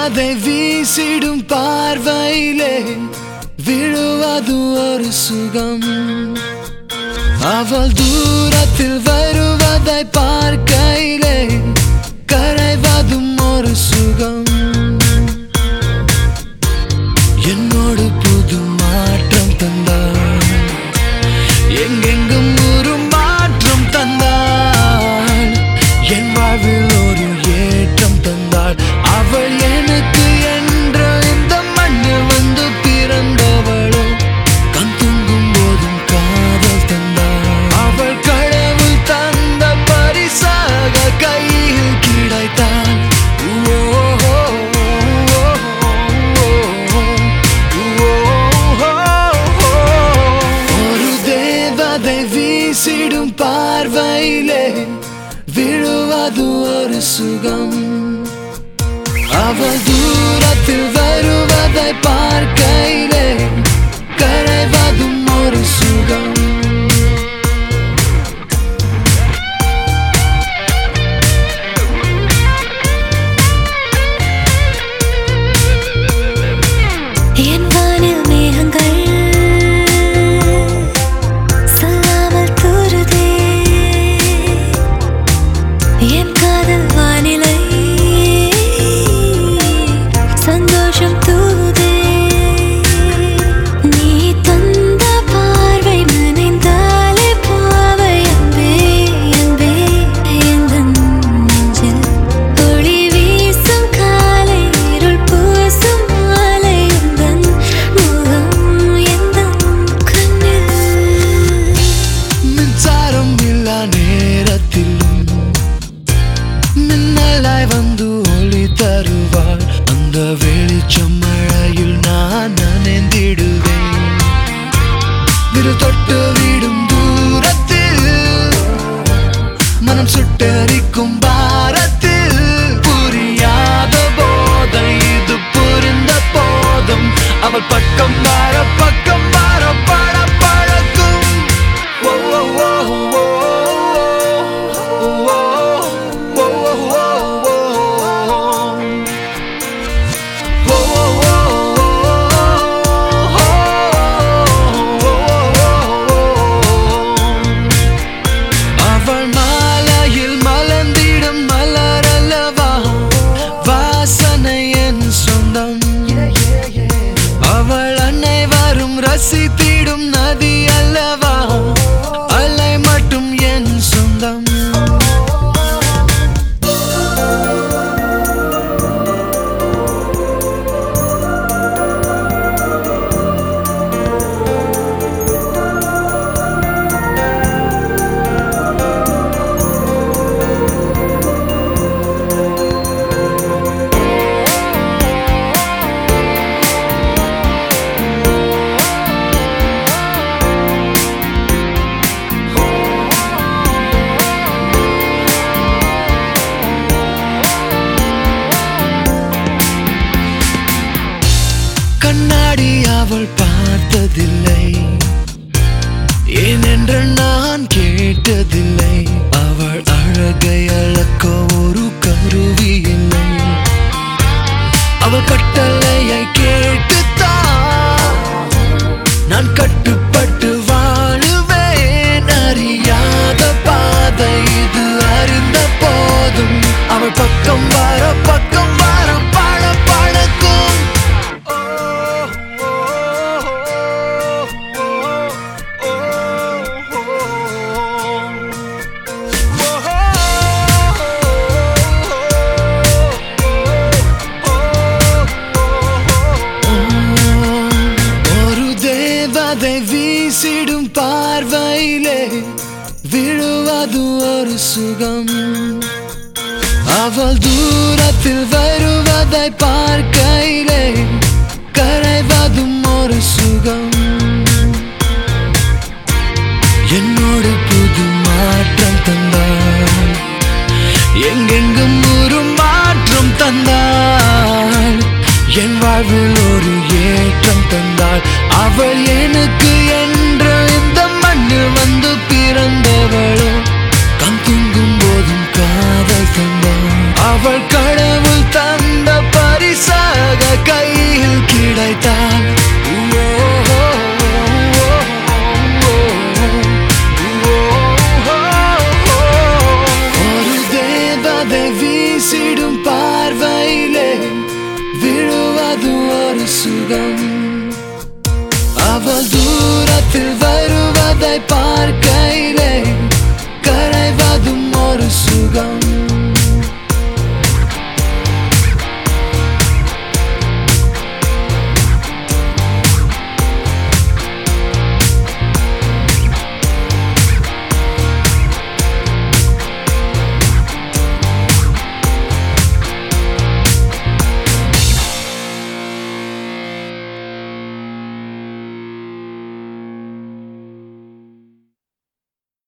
தேவதை வீசிடும் பார்வையிலே விழுவது ஒரு சுகம் அவள் தூரத்தில் வருவதை பார்க்கையிலே கரைவதும் ஒரு சுகம் என்னோடு புது மாற்றம் தந்தாள் எங்கெங்கும் ஒரு மாற்றம் தந்தாள் என் வாழ்வில் ஒரு ஏற்றம் தந்தாள் அவள் எனக்கு என்ற இந்த மண்ணில் வந்து பிறந்தவளோ கண் தூங்கும் போதும் காதல் தந்தாள் அவள் கடவுள் தந்த பரிசாக கையில் கிடைத்தாள் ஓ, ஓ, ஓ, ஓ, ஓ, ஒரு தேவதை வீசிடும் பார்வையிலே விழுவது ஒரு சுகம் அவள் தூரத்தில் வருவதை பார்க்கையிலே கரைவதும் ஒரு சுகம் என் வானில் மேகங்கள் சொல்லாமல் தூருதே என் காதல் வானிலை சந்தோஷம் தூதே நீ தந்த பார்வை நனைந்தாலே பாவை அன்பே அன்பே எந்தன் நெஞ்சில் ஒளி வீசும் காலை இருள் பூசும் மாலை எந்தன் முகம் எந்தன் கண்ணில் மின்சாரம் இல்லா நேரத்திலும் மின்னலாய் வந்து ஒளி தருவாள் அந்த வெளிச்சம் மழையில் நான் நனைந்திடுவேன் விரல் தொட்டு விடும் தூரத்தில் மனம் சுட்டரிக்கும் பாரத்தில் புரியாத போதை இது புரிந்த போதும் அவள் பக்கம் வார பக்கம் வார பட பழக்கும் ஓ, ஓ, ஓ, ஓ, ஓ, ஓ, ஓ, ஓ, அவள் மாலையில் மலர்ந்திடும் மலர் அல்லவா வாசனை என் சொந்தம் அவள் அன்னை வரும் ரசித்திடும் நதி அல்லவா அலை மட்டும் என் சொந்தம் கண்ணாடி அவள் பார்த்ததில்லை ஏனென்று நான் கேட்டதில்லை அவள் அழகை அளக்க ஒரு கருவி இல்லை அவள் கட்டளையை கேட்டுத்தான் நான் கட்டுப்பட்டு வாழுவேன் அறியாத பாதை இது அறிந்த போதும் அவள் பக்கம் வர பக்கம் வர பழ பழக்கும் ஒரு தேவதை வீசிடும் பார்வையிலே விழுவது ஒரு சுகம் அவள் தூரத்தில் வருவதை பார்க்கையிலே கரைவதும் ஒரு சுகம்